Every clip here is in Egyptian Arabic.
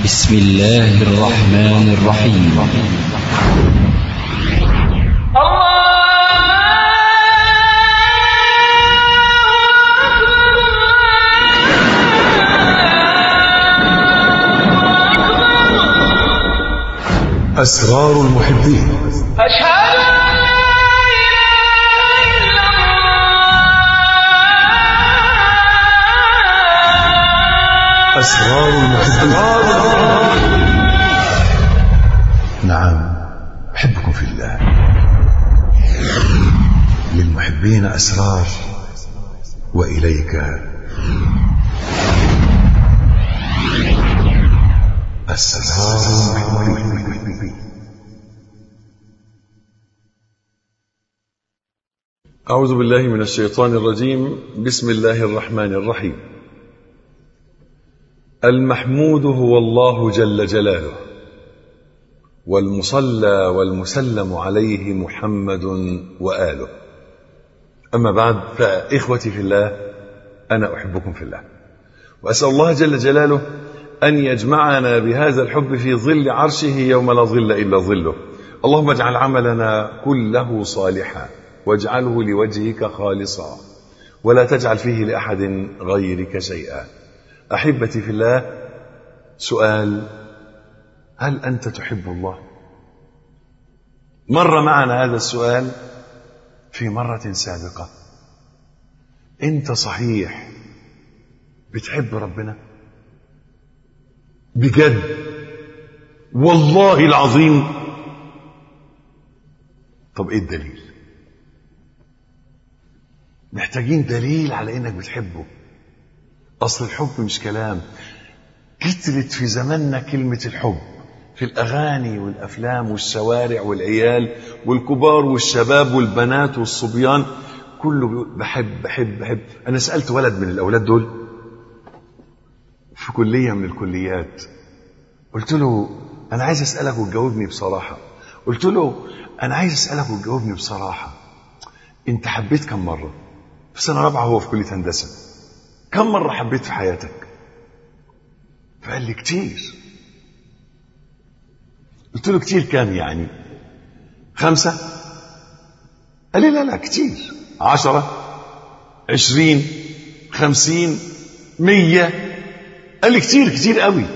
بسم الله الرحمن الرحيم أسرار المحبين أشهد أن لا إله إلا الله أسرار المحبين نعم أحبكم في الله للمحبين أسرار وإليك أسرار المحبين أعوذ بالله من الشيطان الرجيم بسم الله الرحمن الرحيم المحمود هو الله جل جلاله والمصلى والمسلم عليه محمد وآله أما بعد فإخوتي في الله أنا أحبكم في الله وأسأل الله جل جلاله أن يجمعنا بهذا الحب في ظل عرشه يوم لا ظل إلا ظله اللهم اجعل عملنا كله صالحا واجعله لوجهك خالصا ولا تجعل فيه لأحد غيرك شيئا أحبتي في الله سؤال هل أنت تحب الله مر معنا هذا السؤال في مرة سابقة أنت صحيح بتحب ربنا بجد والله العظيم طب ايه الدليل محتاجين دليل على انك بتحبه اصل الحب مش كلام كترت في زماننا كلمة الحب في الأغاني والأفلام والشوارع والعيال والكبار والشباب والبنات والصبيان كله بيقول بحب بحب بحب أنا سألت ولد من الأولاد دول في كلية من الكليات قلت له أنا عايز أسألك وتجاوبني بصراحة قلت له أنا عايز أسألك وتجاوبني بصراحة أنت حبيت كم مرة في سنة رابعة هو في كلية هندسة كم مرة حبيت في حياتك فقال لي كتير قلت له كتير كام يعني خمسة قال لي لا لا كتير عشرة عشرين خمسين مية قال لي كتير كتير قوي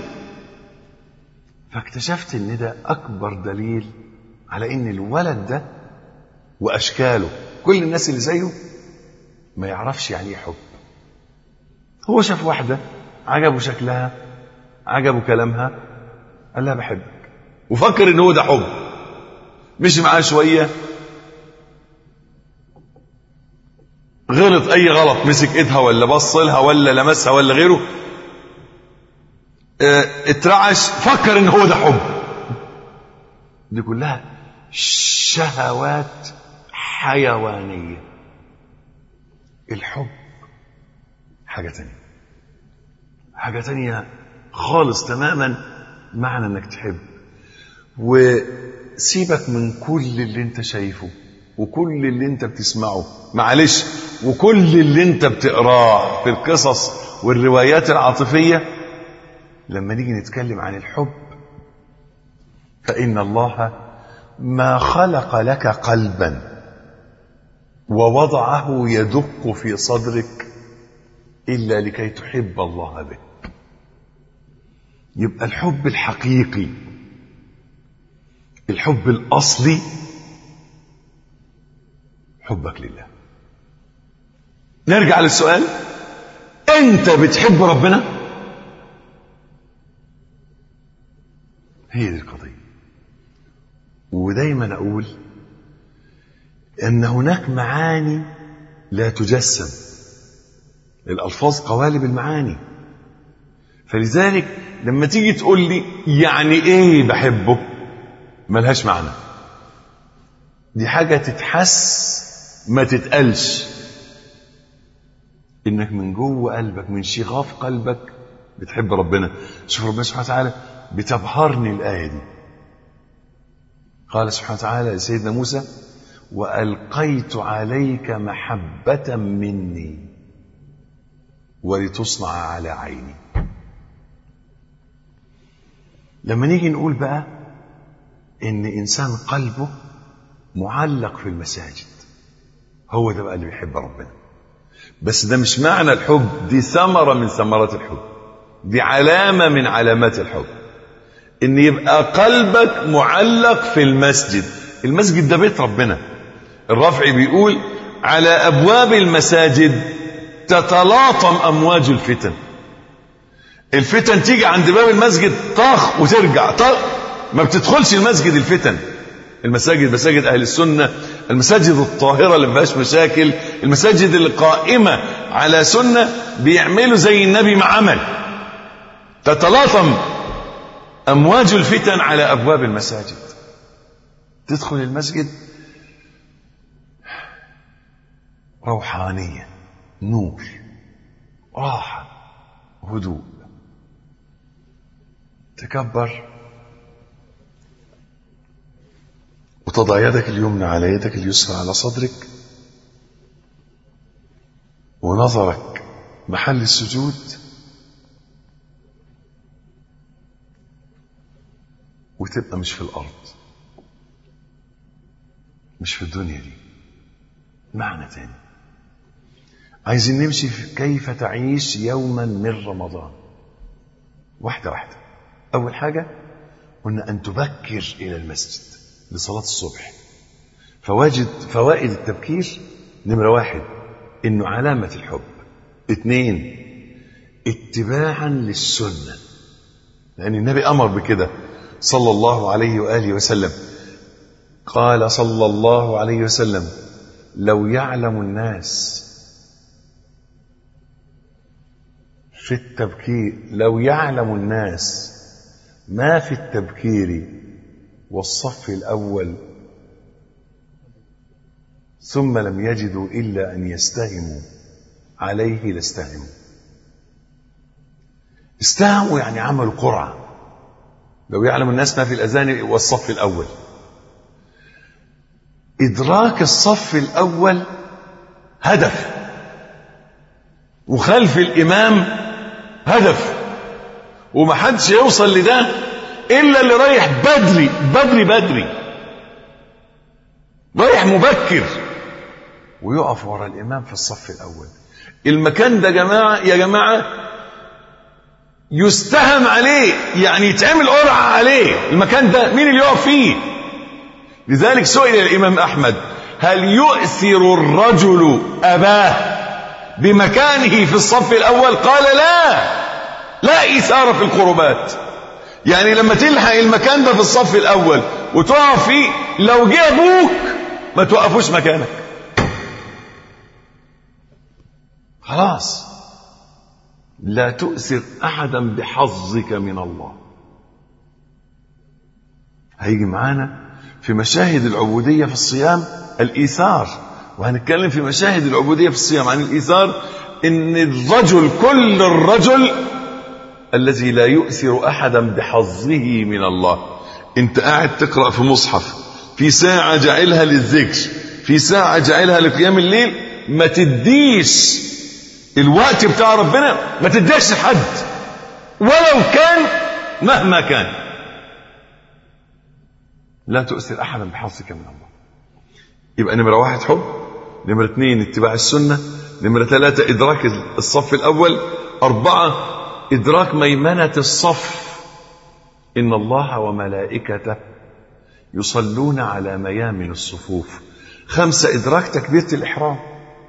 فاكتشفت ان ده اكبر دليل على ان الولد ده واشكاله كل الناس اللي زيه ما يعرفش يعني ايه حب هو شاف واحده عجبه شكلها عجبه كلامها قال لها بحبك وفكر ان هو ده حب مشي معاه شويه غلط اي غلط مسك ايدها ولا بص لها ولا لمسها ولا غيره اه اترعش فكر ان هو ده حب دي كلها شهوات حيوانيه الحب حاجه تانية حاجه تانية خالص تماما معنى انك تحب وسيبك من كل اللي انت شايفه وكل اللي انت بتسمعه معلش وكل اللي انت بتقراه في القصص والروايات العاطفيه لما نيجي نتكلم عن الحب فإن الله ما خلق لك قلبا ووضعه يدق في صدرك إلا لكي تحب الله به يبقى الحب الحقيقي الحب الأصلي حبك لله نرجع للسؤال أنت بتحب ربنا؟ هي دي القضية ودايما أقول أن هناك معاني لا تجسم الألفاظ قوالب المعاني فلذلك لما تيجي تقول لي يعني ايه بحبه ملهاش معنى دي حاجة تتحس ما تتقالش انك من جوه قلبك من شغاف قلبك بتحب ربنا شوف ربنا سبحانه وتعالى بتبهرني الآية دي قال سبحانه وتعالى لسيدنا موسى وألقيت عليك محبة مني ولتصنع على عيني لما نيجي نقول بقى ان انسان قلبه معلق في المساجد هو ده بقى اللي بيحب ربنا بس ده مش معنى الحب دي ثمرة من ثمرات الحب دي علامة من علامات الحب ان يبقى قلبك معلق في المسجد المسجد ده بيت ربنا الرافعي بيقول على ابواب المساجد تتلاطم امواج الفتن الفتن تيجي عند باب المسجد طخ وترجع طخ ما بتدخلش المسجد الفتن المساجد مساجد اهل السنه المساجد الطاهره اللي ما فيهاش مشاكل المساجد القائمه على سنه بيعملوا زي النبي ما عمل تتلاطم امواج الفتن على ابواب المساجد تدخل المسجد روحانيه نور راحه هدوء تكبر وتضع يدك اليمنى على يدك اليسرى على صدرك ونظرك محل السجود وتبقى مش في الأرض مش في الدنيا دي معنى تاني عايزين نمشي في كيف تعيش يوما من رمضان واحدة واحدة أول حاجة قلنا أن تبكر إلى المسجد لصلاة الصبح فواجد فوائد التبكير نمرة واحد إنه علامة الحب اثنين اتباعا للسنة لأن النبي أمر بكده صلى الله عليه وآله وسلم قال صلى الله عليه وسلم لو يعلم الناس في التبكير لو يعلم الناس ما في التبكير والصف الأول ثم لم يجدوا إلا أن يستهموا عليه لاستهموا استهموا يعني عملوا قرعة لو يعلم الناس ما في الأذان والصف الأول إدراك الصف الأول هدف وخلف الإمام هدف ومحدش يوصل لده إلا اللي رايح بدري بدري بدري رايح مبكر ويقف ورا الإمام في الصف الأول المكان ده جماعة يا جماعة يستهم عليه يعني يتعمل قرعة عليه المكان ده مين اللي يقف فيه لذلك سئل الإمام أحمد هل يؤثر الرجل أباه بمكانه في الصف الأول قال لا لا إيثار في القربات يعني لما تلحق المكان ده في الصف الأول وتقف فيه لو جه أبوك ما توقفوش مكانك خلاص لا تؤثر أحدا بحظك من الله هيجي معانا في مشاهد العبودية في الصيام الإيثار وهنتكلم في مشاهد العبودية في الصيام عن الإيثار إن الرجل كل الرجل الذي لا يؤثر أحدا بحظه من الله أنت قاعد تقرأ في مصحف في ساعة جعلها للذكر في ساعة جعلها لقيام الليل ما تديش الوقت بتاع ربنا ما تديش لحد ولو كان مهما كان لا تؤثر أحدا بحظك من الله يبقى نمرة واحد حب نمرة اثنين اتباع السنة نمرة ثلاثة إدراك الصف الأول أربعة إدراك ميمنة الصف إن الله وملائكته يصلون على ميامن الصفوف خمسة إدراك تكبيرة الإحرام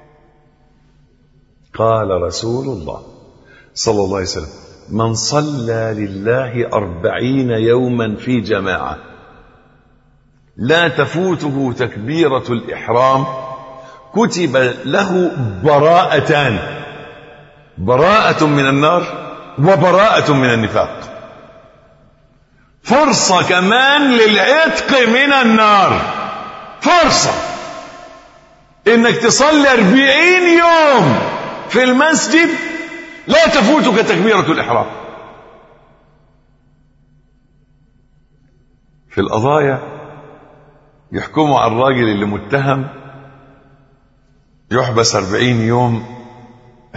قال رسول الله صلى الله عليه وسلم من صلى لله أربعين يوما في جماعة لا تفوته تكبيرة الإحرام كتب له براءتان براءة من النار وبراءة من النفاق فرصة كمان للعتق من النار فرصة انك تصلي أربعين يوم في المسجد لا تفوتك تكبيرة الإحرام في القضايا يحكموا على الراجل اللي متهم يحبس أربعين يوم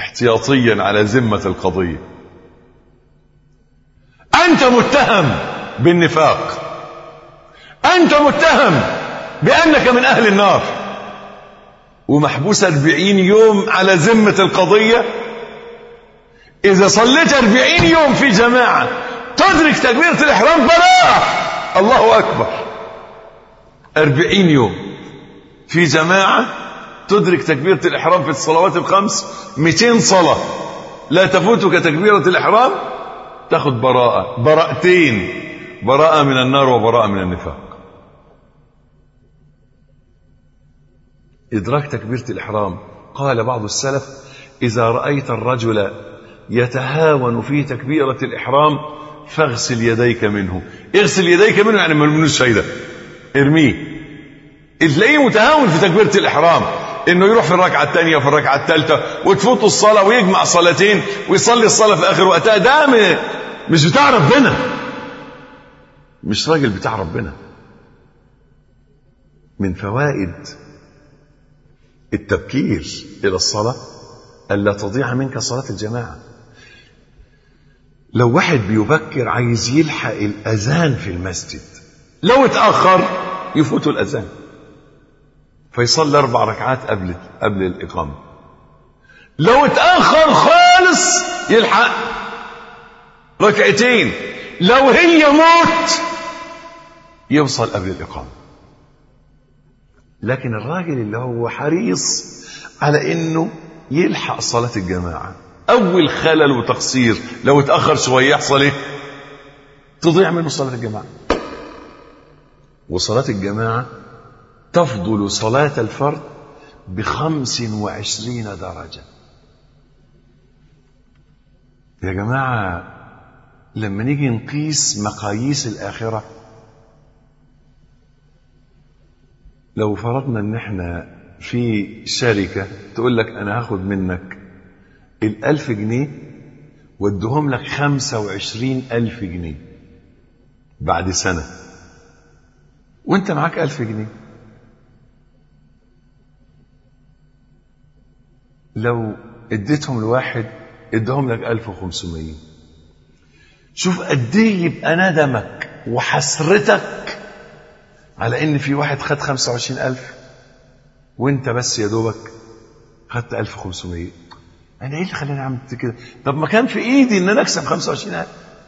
احتياطيا على ذمة القضية أنت متهم بالنفاق أنت متهم بأنك من أهل النار ومحبوس أربعين يوم على ذمة القضية إذا صليت أربعين يوم في جماعة تدرك تكبيرة الإحرام براءة الله أكبر أربعين يوم في جماعة تدرك تكبيرة الإحرام في الصلوات الخمس 200 صلاة لا تفوتك تكبيرة الإحرام تاخد براءة براءتين براءة من النار وبراءة من النفاق إدراك تكبيرة الإحرام قال بعض السلف إذا رأيت الرجل يتهاون في تكبيرة الإحرام فاغسل يديك منه اغسل يديك منه يعني ما منوش فايدة ارميه تلاقيه متهاون في تكبيرة الإحرام انه يروح في الركعة الثانية وفي الركعة الثالثة وتفوته الصلاة ويجمع صلاتين ويصلي الصلاة في آخر وقتها ده م- مش بتاع ربنا مش راجل بتاع ربنا من فوائد التبكير إلى الصلاة ألا تضيع منك صلاة الجماعة لو واحد بيبكر عايز يلحق الأذان في المسجد لو اتأخر يفوته الأذان فيصلي أربع ركعات قبل قبل الإقامة لو اتأخر خالص يلحق ركعتين لو هي موت يوصل قبل الإقامة لكن الراجل اللي هو حريص على انه يلحق صلاة الجماعة اول خلل وتقصير لو اتأخر شوية يحصل ايه تضيع منه صلاة الجماعة وصلاة الجماعة تفضل صلاة الفرد بخمس وعشرين درجة يا جماعة لما نيجي نقيس مقاييس الآخرة لو فرضنا ان احنا في شركة تقول لك انا هاخد منك الالف جنيه وادهم لك خمسة وعشرين الف جنيه بعد سنة وانت معاك الف جنيه لو اديتهم لواحد ادهم لك الف وخمسمية شوف قد ايه يبقى ندمك وحسرتك على ان في واحد خد 25000 وانت بس يا دوبك خدت 1500 انا ايه اللي خلاني اعمل كده طب ما كان في ايدي ان انا اكسب 25000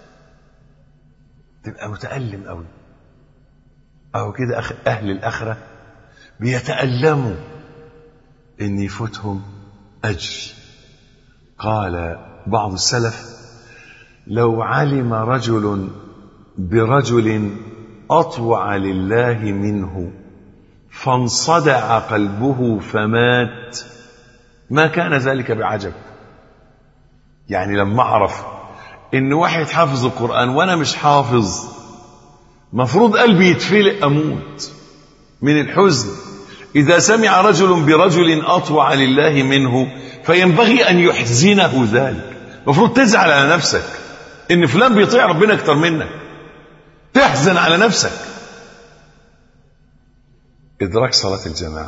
تبقى متألم قوي او كده أخ... اهل الاخره بيتألموا ان يفوتهم اجر قال بعض السلف لو علم رجل برجل أطوع لله منه فانصدع قلبه فمات ما كان ذلك بعجب يعني لما أعرف إن واحد حافظ القرآن وأنا مش حافظ مفروض قلبي يتفلق أموت من الحزن إذا سمع رجل برجل أطوع لله منه فينبغي أن يحزنه ذلك مفروض تزعل على نفسك إن فلان بيطيع ربنا أكتر منك تحزن على نفسك إدراك صلاة الجماعة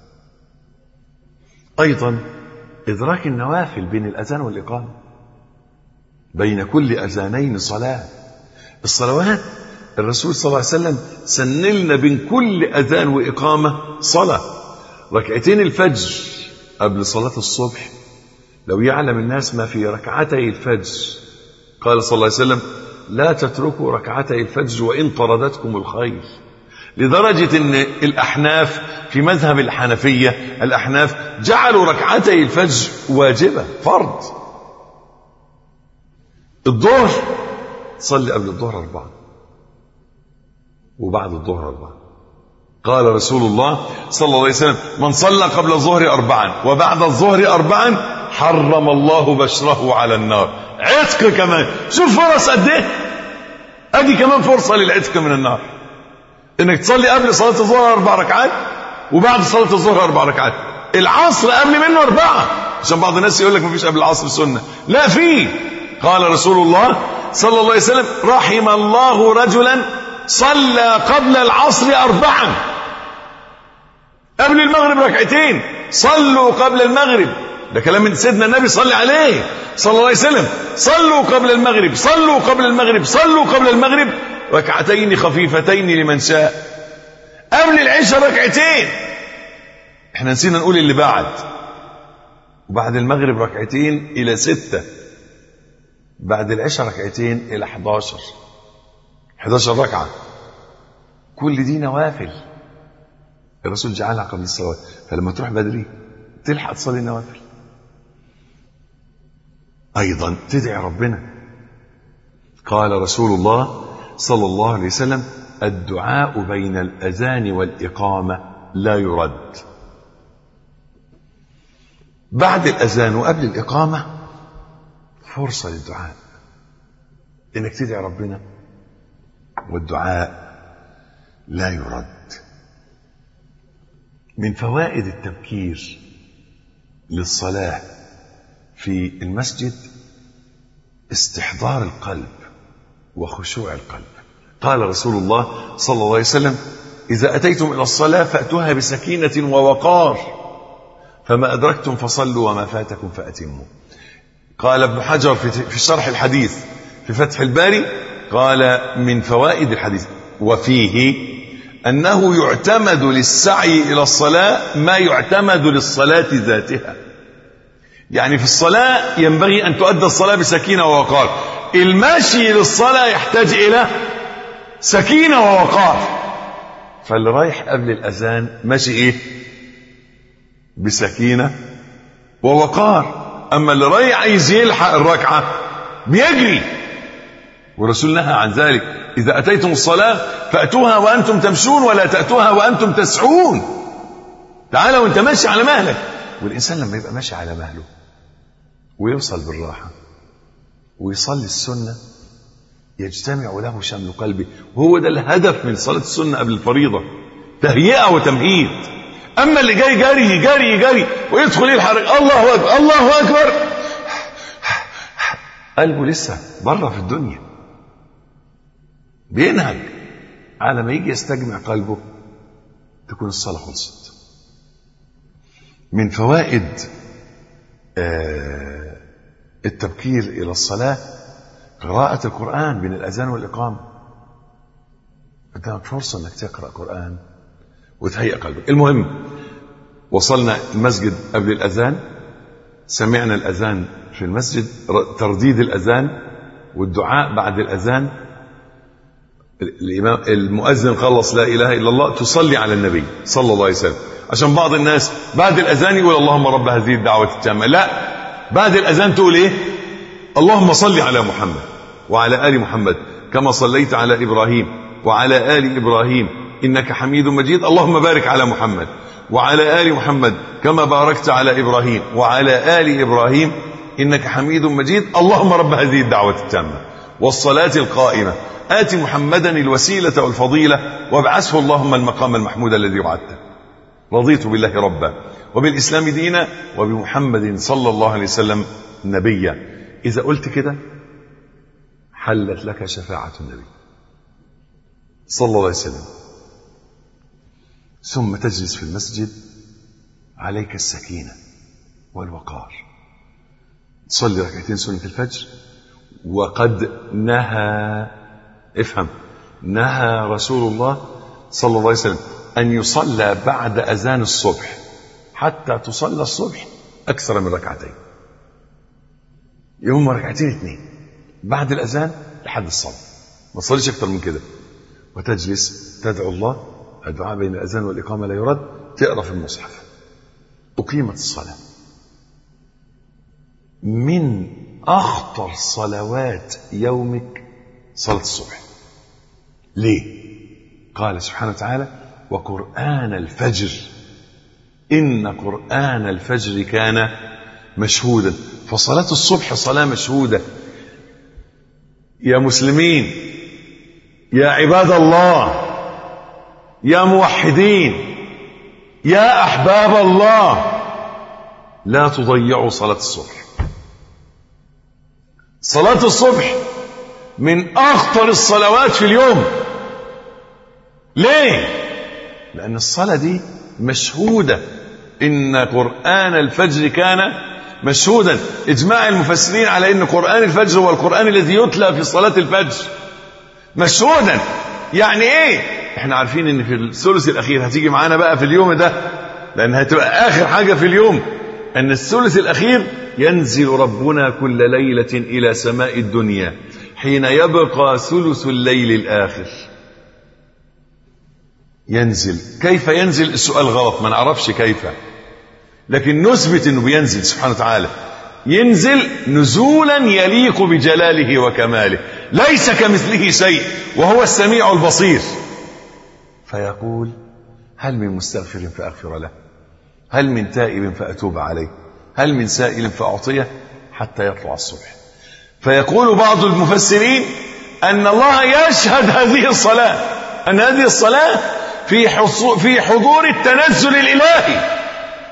أيضا إدراك النوافل بين الأذان والإقامة بين كل أذانين صلاة الصلوات الرسول صلى الله عليه وسلم سنلنا بين كل أذان وإقامة صلاة ركعتين الفجر قبل صلاة الصبح لو يعلم الناس ما في ركعتي الفجر قال صلى الله عليه وسلم لا تتركوا ركعتي الفجر وإن طردتكم الخيل لدرجة أن الأحناف في مذهب الحنفية الأحناف جعلوا ركعتي الفجر واجبة فرض الظهر صلي قبل الظهر أربعة وبعد الظهر أربعة قال رسول الله صلى الله عليه وسلم من صلى قبل الظهر أربعا وبعد الظهر أربعا حرم الله بشره على النار عتق كمان شوف فرص قد ايه ادي كمان فرصة للعتق من النار انك تصلي قبل صلاة الظهر اربع ركعات وبعد صلاة الظهر اربع ركعات العصر قبل منه اربعة عشان بعض الناس يقول لك مفيش قبل العصر سنة لا في قال رسول الله صلى الله عليه وسلم رحم الله رجلا صلى قبل العصر أربعا قبل المغرب ركعتين صلوا قبل المغرب ده كلام من سيدنا النبي صلى عليه صلى الله عليه وسلم صلوا قبل المغرب صلوا قبل المغرب صلوا قبل المغرب ركعتين خفيفتين لمن شاء قبل العشاء ركعتين احنا نسينا نقول اللي بعد وبعد المغرب ركعتين الى ستة بعد العشاء ركعتين الى 11 11 ركعة كل دي نوافل الرسول جعلها قبل الصلوات فلما تروح بدري تلحق تصلي النوافل ايضا تدعي ربنا قال رسول الله صلى الله عليه وسلم الدعاء بين الاذان والاقامه لا يرد بعد الاذان وقبل الاقامه فرصه للدعاء انك تدعي ربنا والدعاء لا يرد من فوائد التبكير للصلاه في المسجد استحضار القلب وخشوع القلب قال رسول الله صلى الله عليه وسلم إذا أتيتم إلى الصلاة فأتوها بسكينة ووقار فما أدركتم فصلوا وما فاتكم فأتموا قال ابن حجر في في شرح الحديث في فتح الباري قال من فوائد الحديث وفيه أنه يعتمد للسعي إلى الصلاة ما يعتمد للصلاة ذاتها يعني في الصلاة ينبغي أن تؤدى الصلاة بسكينة ووقار المشي للصلاة يحتاج إلى سكينة ووقار فاللي رايح قبل الأذان ماشي إيه بسكينة ووقار أما اللي رايح عايز يلحق الركعة بيجري والرسول نهى عن ذلك إذا أتيتم الصلاة فأتوها وأنتم تمشون ولا تأتوها وأنتم تسعون تعالى وانت ماشي على مهلك والإنسان لما يبقى ماشي على مهله ويوصل بالراحة ويصلي السنة يجتمع له شمل قلبه وهو ده الهدف من صلاة السنة قبل الفريضة تهيئة وتمهيد أما اللي جاي جري جري جري ويدخل يلحق الله أكبر الله أكبر قلبه لسه بره في الدنيا بينهج على ما يجي يستجمع قلبه تكون الصلاة خلصت من فوائد آه التبكير إلى الصلاة قراءة القرآن بين الأذان والإقامة قدامك فرصة أنك تقرأ قرآن وتهيئ قلبك المهم وصلنا المسجد قبل الأذان سمعنا الأذان في المسجد ترديد الأذان والدعاء بعد الأذان الإمام المؤذن خلص لا إله إلا الله تصلي على النبي صلى الله عليه وسلم عشان بعض الناس بعد الأذان يقول اللهم رب هذه الدعوة التامة لا بعد الأذان تقول إيه اللهم صل على محمد وعلى آل محمد كما صليت على إبراهيم وعلى آل إبراهيم إنك حميد مجيد اللهم بارك على محمد وعلى آل محمد كما باركت على إبراهيم وعلى آل إبراهيم إنك حميد مجيد اللهم رب هذه الدعوة التامة والصلاة القائمة آت محمدا الوسيلة والفضيلة وابعثه اللهم المقام المحمود الذي وعدته رضيت بالله ربا وبالإسلام دينا وبمحمد صلى الله عليه وسلم نبيا إذا قلت كده حلت لك شفاعة النبي صلى الله عليه وسلم ثم تجلس في المسجد عليك السكينة والوقار تصلي ركعتين سنة الفجر وقد نهى افهم نهى رسول الله صلى الله عليه وسلم أن يصلى بعد أذان الصبح حتى تصلى الصبح أكثر من ركعتين يوم ركعتين اثنين بعد الأذان لحد الصلاة ما تصليش أكثر من كده وتجلس تدعو الله الدعاء بين الأذان والإقامة لا يرد تقرأ في المصحف أقيمت الصلاة من أخطر صلوات يومك صلاة الصبح ليه قال سبحانه وتعالى وقرآن الفجر إن قرآن الفجر كان مشهودا فصلاة الصبح صلاة مشهودة يا مسلمين يا عباد الله يا موحدين يا أحباب الله لا تضيعوا صلاة الصبح صلاة الصبح من أخطر الصلوات في اليوم ليه؟ لأن الصلاة دي مشهودة إن قرآن الفجر كان مشهودا إجماع المفسرين على إن قرآن الفجر هو القرآن الذي يتلى في صلاة الفجر مشهودا يعني ايه احنا عارفين ان في الثلث الاخير هتيجي معانا بقى في اليوم ده لان هتبقى اخر حاجه في اليوم ان الثلث الاخير ينزل ربنا كل ليله الى سماء الدنيا حين يبقى ثلث الليل الاخر ينزل كيف ينزل السؤال غلط ما نعرفش كيف لكن نثبت انه بينزل سبحانه وتعالى ينزل نزولا يليق بجلاله وكماله ليس كمثله شيء وهو السميع البصير فيقول هل من مستغفر فاغفر له هل من تائب فاتوب عليه هل من سائل فاعطيه حتى يطلع الصبح فيقول بعض المفسرين ان الله يشهد هذه الصلاه ان هذه الصلاه في في حضور التنزل الالهي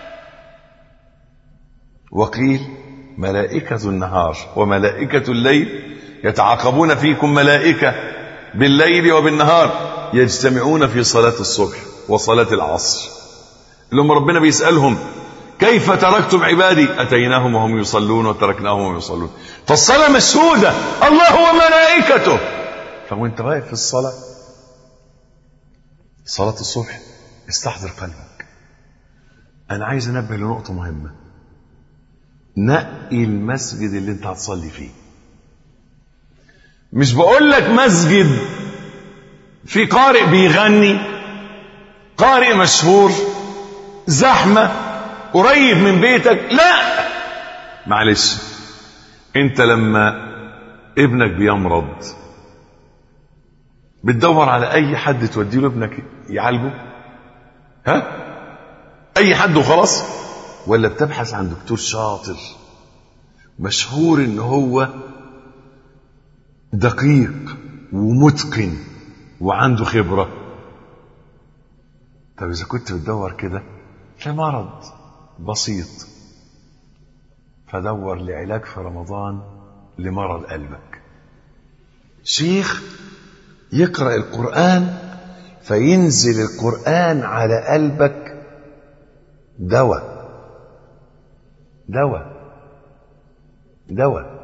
وقيل ملائكة النهار وملائكة الليل يتعاقبون فيكم ملائكة بالليل وبالنهار يجتمعون في صلاة الصبح وصلاة العصر لما ربنا بيسألهم كيف تركتم عبادي أتيناهم وهم يصلون وتركناهم وهم يصلون فالصلاة مشهودة الله وملائكته فوانت واقف في الصلاة صلاة الصبح استحضر قلبك أنا عايز أنبه لنقطة مهمة نقي المسجد اللي انت هتصلي فيه مش بقول لك مسجد في قارئ بيغني قارئ مشهور زحمة قريب من بيتك لا معلش انت لما ابنك بيمرض بتدور على اي حد تودي له ابنك يعالجه ها اي حد وخلاص ولا بتبحث عن دكتور شاطر مشهور ان هو دقيق ومتقن وعنده خبره طب اذا كنت بتدور كده في مرض بسيط فدور لعلاج في رمضان لمرض قلبك شيخ يقرا القران فينزل القران على قلبك دواء دواء دواء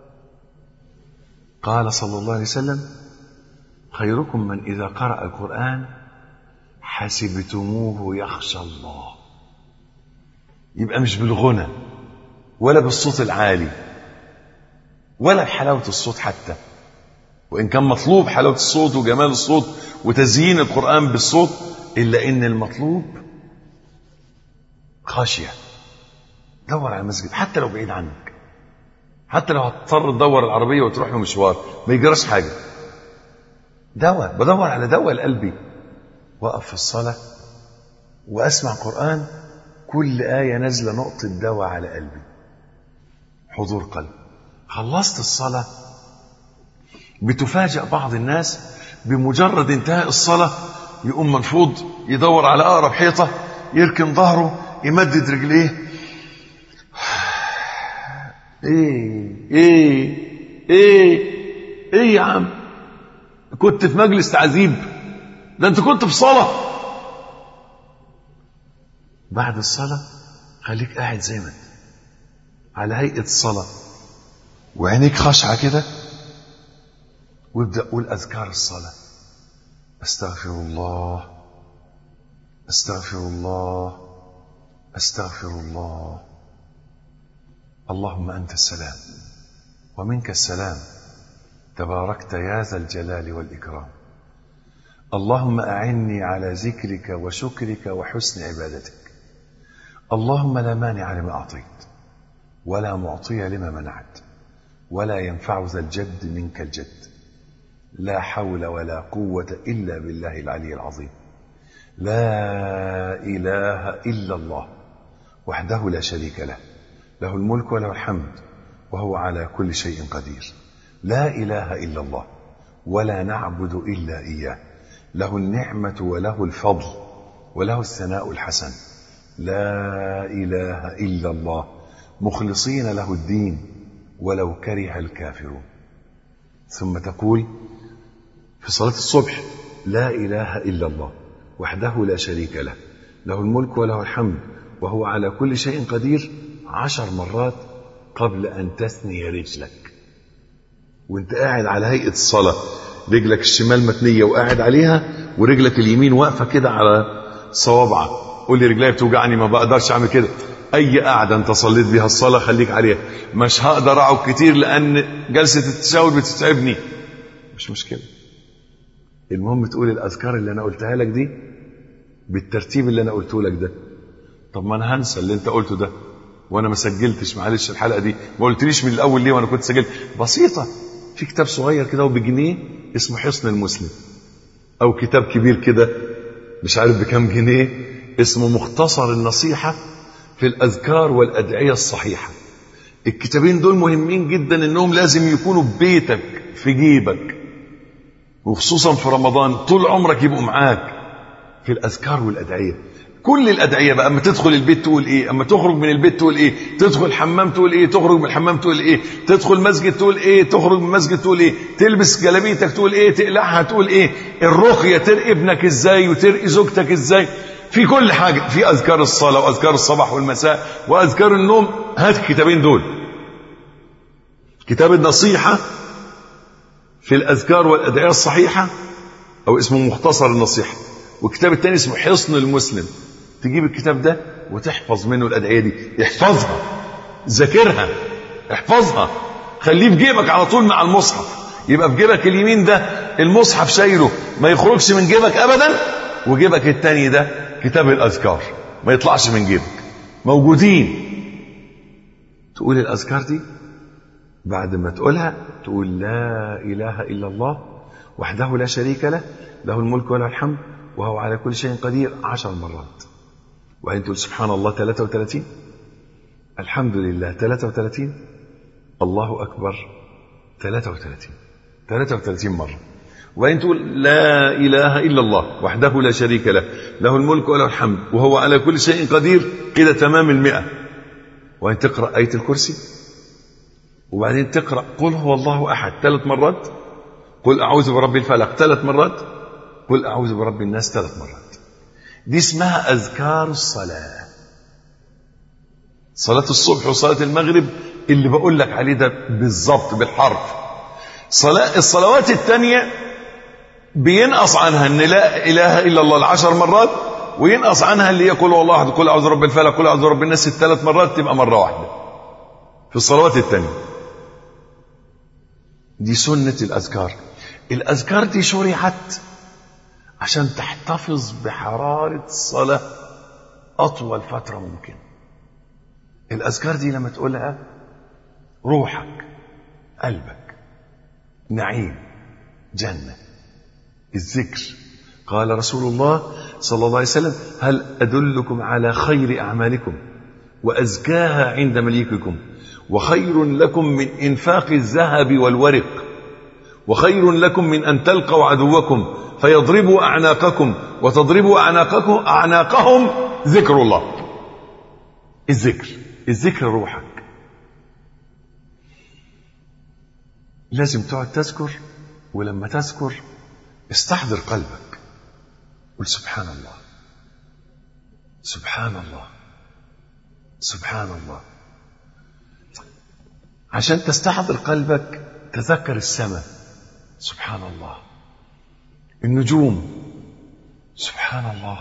قال صلى الله عليه وسلم خيركم من إذا قرأ القرآن حسبتموه يخشى الله يبقى مش بالغنى ولا بالصوت العالي ولا بحلاوة الصوت حتى وإن كان مطلوب حلاوة الصوت وجمال الصوت وتزيين القرآن بالصوت إلا إن المطلوب خشية دور على المسجد حتى لو بعيد عنك حتى لو هتضطر تدور العربية وتروح له مشوار ما يجراش حاجة دواء بدور على دواء لقلبي وقف في الصلاة وأسمع قرآن كل آية نازلة نقطة دواء على قلبي حضور قلب خلصت الصلاة بتفاجأ بعض الناس بمجرد انتهاء الصلاة يقوم منفوض يدور على أقرب حيطة يركن ظهره يمدد رجليه ايه ايه ايه ايه يا عم كنت في مجلس تعذيب ده انت كنت في صلاة بعد الصلاة خليك قاعد زي ما انت على هيئة الصلاة وعينيك خاشعة كده وابدأ قول أذكار الصلاة أستغفر الله أستغفر الله أستغفر الله اللهم أنت السلام ومنك السلام تباركت يا ذا الجلال والإكرام اللهم أعني على ذكرك وشكرك وحسن عبادتك اللهم لا مانع لما أعطيت ولا معطي لما منعت ولا ينفع ذا الجد منك الجد لا حول ولا قوة إلا بالله العلي العظيم لا إله إلا الله وحده لا شريك له له الملك وله الحمد وهو على كل شيء قدير لا اله الا الله ولا نعبد الا اياه له النعمه وله الفضل وله الثناء الحسن لا اله الا الله مخلصين له الدين ولو كره الكافرون ثم تقول في صلاه الصبح لا اله الا الله وحده لا شريك له له الملك وله الحمد وهو على كل شيء قدير عشر مرات قبل أن تثني رجلك وانت قاعد على هيئة الصلاة رجلك الشمال متنيه وقاعد عليها ورجلك اليمين واقفه كده على صوابعك قول لي رجلي بتوجعني ما بقدرش اعمل كده اي قعده انت صليت بيها الصلاه خليك عليها مش هقدر اقعد كتير لان جلسه التشاور بتتعبني مش مشكله المهم تقول الاذكار اللي انا قلتها لك دي بالترتيب اللي انا قلته لك ده طب ما انا هنسى اللي انت قلته ده وانا ما سجلتش معلش الحلقه دي ما قلتليش من الاول ليه وانا كنت سجلت بسيطه في كتاب صغير كده وبجنيه اسمه حصن المسلم او كتاب كبير كده مش عارف بكام جنيه اسمه مختصر النصيحه في الاذكار والادعيه الصحيحه الكتابين دول مهمين جدا انهم لازم يكونوا ببيتك في جيبك وخصوصا في رمضان طول عمرك يبقوا معاك في الاذكار والادعيه كل الادعيه بقى اما تدخل البيت تقول ايه اما تخرج من البيت تقول ايه تدخل الحمام تقول ايه تخرج من الحمام تقول ايه تدخل مسجد تقول ايه تخرج من المسجد تقول ايه تلبس جلابيتك تقول ايه تقلعها تقول ايه الرقيه ترقي ابنك ازاي وترقي زوجتك ازاي في كل حاجه في اذكار الصلاه واذكار الصباح والمساء واذكار النوم هات الكتابين دول كتاب النصيحه في الاذكار والادعيه الصحيحه او اسمه مختصر النصيحه والكتاب الثاني اسمه حصن المسلم تجيب الكتاب ده وتحفظ منه الادعيه دي احفظها ذاكرها احفظها خليه في جيبك على طول مع المصحف يبقى في جيبك اليمين ده المصحف شايله ما يخرجش من جيبك ابدا وجيبك الثاني ده كتاب الاذكار ما يطلعش من جيبك موجودين تقول الاذكار دي بعد ما تقولها تقول لا اله الا الله وحده لا شريك له له الملك وله الحمد وهو على كل شيء قدير عشر مرات وبعدين تقول سبحان الله 33 الحمد لله 33 الله أكبر 33 33 مرة وبعدين تقول لا إله إلا الله وحده لا شريك له له الملك وله الحمد وهو على كل شيء قدير كده تمام المئة وبعدين تقرأ آية الكرسي وبعدين تقرأ قل هو الله أحد ثلاث مرات قل أعوذ برب الفلق ثلاث مرات قل أعوذ برب الناس ثلاث مرات دي اسمها أذكار الصلاة صلاة الصبح وصلاة المغرب اللي بقول لك عليه ده بالظبط بالحرف صلاة الصلوات الثانية بينقص عنها ان لا اله الا الله العشر مرات وينقص عنها اللي هي قل والله احد قل اعوذ برب الفلق قل اعوذ برب الناس الثلاث مرات تبقى مره واحده في الصلوات الثانيه دي سنه الاذكار الاذكار دي شرعت عشان تحتفظ بحراره الصلاه اطول فتره ممكن الاذكار دي لما تقولها روحك قلبك نعيم جنه الذكر قال رسول الله صلى الله عليه وسلم هل أدلكم على خير أعمالكم وأزكاها عند مليككم وخير لكم من إنفاق الذهب والورق وخير لكم من أن تلقوا عدوكم فيضربوا أعناقكم وتضربوا أعناقكم أعناقهم ذكر الله الذكر الذكر روحك لازم تقعد تذكر ولما تذكر استحضر قلبك قل سبحان الله سبحان الله سبحان الله عشان تستحضر قلبك تذكر السماء سبحان الله النجوم سبحان الله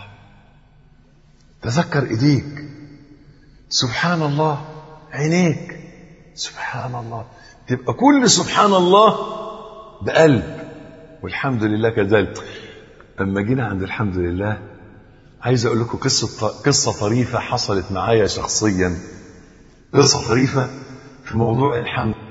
تذكر ايديك سبحان الله عينيك سبحان الله تبقى كل سبحان الله بقلب والحمد لله كذلك لما جينا عند الحمد لله عايز اقول لكم قصه قصه طريفه حصلت معايا شخصيا قصه طريفه في موضوع الحمد